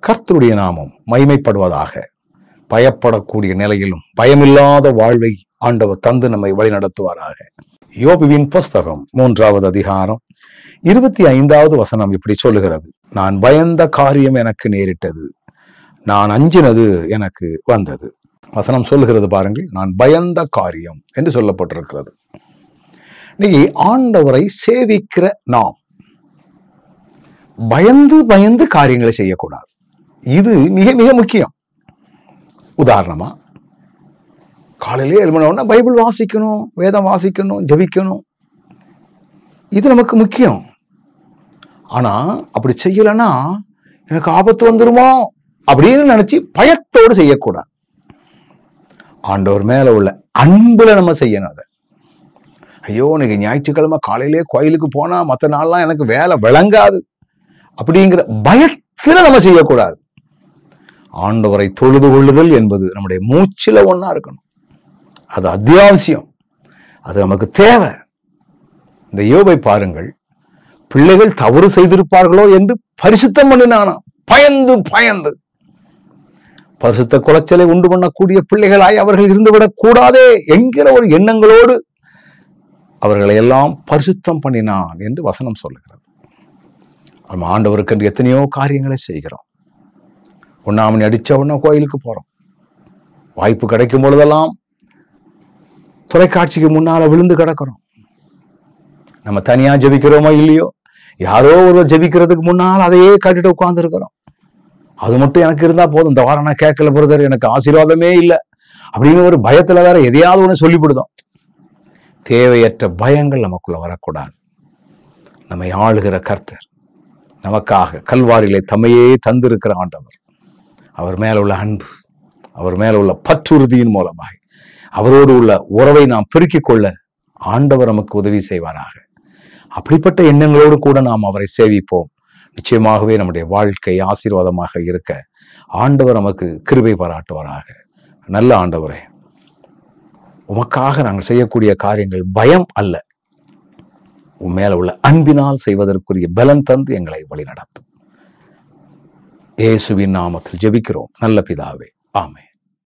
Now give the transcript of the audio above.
கர்த்தருடைய நாமம் மைமைப்படுவதாக பயப்படக்கூடிய நிலையிலும் பயமில்லாத வாழ்வை ஆண்டவர் தந்து நம்மை வழிநடத்துவாராக யோபுவின் புஸ்தகம் மூன்றாவது அதிகாரம் இருபத்தி ஐந்தாவது வசனம் இப்படி சொல்லுகிறது நான் பயந்த காரியம் எனக்கு நேரிட்டது நான் அஞ்சினது எனக்கு வந்தது வசனம் சொல்லுகிறது பாருங்கள் நான் பயந்த காரியம் என்று சொல்லப்பட்டிருக்கிறது இன்னைக்கு ஆண்டவரை சேவிக்கிற நாம் பயந்து பயந்து காரியங்களை செய்யக்கூடாது இது மிக மிக முக்கியம் உதாரணமா காலையிலே எழுப்பினோடனே பைபிள் வாசிக்கணும் வேதம் வாசிக்கணும் ஜெபிக்கணும் இது நமக்கு முக்கியம் ஆனா அப்படி செய்யலைன்னா எனக்கு ஆபத்து வந்துருமோ அப்படின்னு நினைச்சு பயத்தோடு செய்யக்கூடாது ஆண்டவர் மேல உள்ள அன்புல நம்ம செய்யணும் அதை ஐயோ இன்னைக்கு ஞாயிற்றுக்கிழமை காலையிலே கோயிலுக்கு போனா மற்ற நாள்லாம் எனக்கு வேலை விளங்காது அப்படிங்கிற பயத்துல நம்ம செய்யக்கூடாது ஆண்டவரை தொழுது கொள்ளுதல் என்பது நம்முடைய மூச்சில ஒண்ணா இருக்கணும் அது அத்தியாவசியம் அது நமக்கு தேவை இந்த யோபை பாருங்கள் பிள்ளைகள் தவறு செய்திருப்பார்களோ என்று பரிசுத்தம் பண்ணினானா பயந்து பயந்து பரிசுத்த குலைச்சலை உண்டு பண்ணக்கூடிய பிள்ளைகளாய் அவர்கள் இருந்துவிடக் கூடாதே என்கிற ஒரு எண்ணங்களோடு அவர்களை எல்லாம் பரிசுத்தம் பண்ணினான் என்று வசனம் சொல்லுகிறது நம்ம ஆண்டவருக்கு என்று எத்தனையோ காரியங்களை செய்கிறோம் ஒன்னாமணி அடிச்ச உடனே கோயிலுக்கு போறோம் வாய்ப்பு கிடைக்கும் பொழுதெல்லாம் தொலைக்காட்சிக்கு முன்னால விழுந்து கிடக்கிறோம் நம்ம தனியா ஜெபிக்கிறோமோ இல்லையோ யாரோ ஒரு ஜெபிக்கிறதுக்கு முன்னால் அதையே கேட்டுட்டு உட்கார்ந்து இருக்கிறோம் அது மட்டும் எனக்கு இருந்தா போதும் இந்த வாரம் நான் கேட்கல பிரதர் எனக்கு ஆசீர்வாதமே இல்லை அப்படின்னு ஒரு பயத்துல வேற எதையாவது ஒன்று சொல்லிவிடுதோம் தேவையற்ற பயங்கள் நமக்குள்ள வரக்கூடாது நம்மை ஆளுகிற கர்த்தர் நமக்காக கல்வாரியிலே தம்மையே தந்திருக்கிற ஆண்டவர் அவர் மேல உள்ள அன்பு அவர் மேல உள்ள பற்றுறுதியின் மூலமாக அவரோடு உள்ள உறவை நாம் பெருக்கிக் கொள்ள ஆண்டவர் நமக்கு உதவி செய்வாராக அப்படிப்பட்ட எண்ணங்களோடு கூட நாம் அவரை சேவிப்போம் நிச்சயமாகவே நம்முடைய வாழ்க்கை ஆசீர்வாதமாக இருக்க ஆண்டவர் நமக்கு கிருபை பாராட்டுவாராக நல்ல ஆண்டவரே உமக்காக நாங்கள் செய்யக்கூடிய காரியங்கள் பயம் அல்ல உன் மேல உள்ள அன்பினால் செய்வதற்குரிய பலன் தந்து எங்களை வழிநடத்தும் இயேசுவின் நாமத்தில் ஜெபிக்கிறோம் நல்ல பிதாவே ஆமென்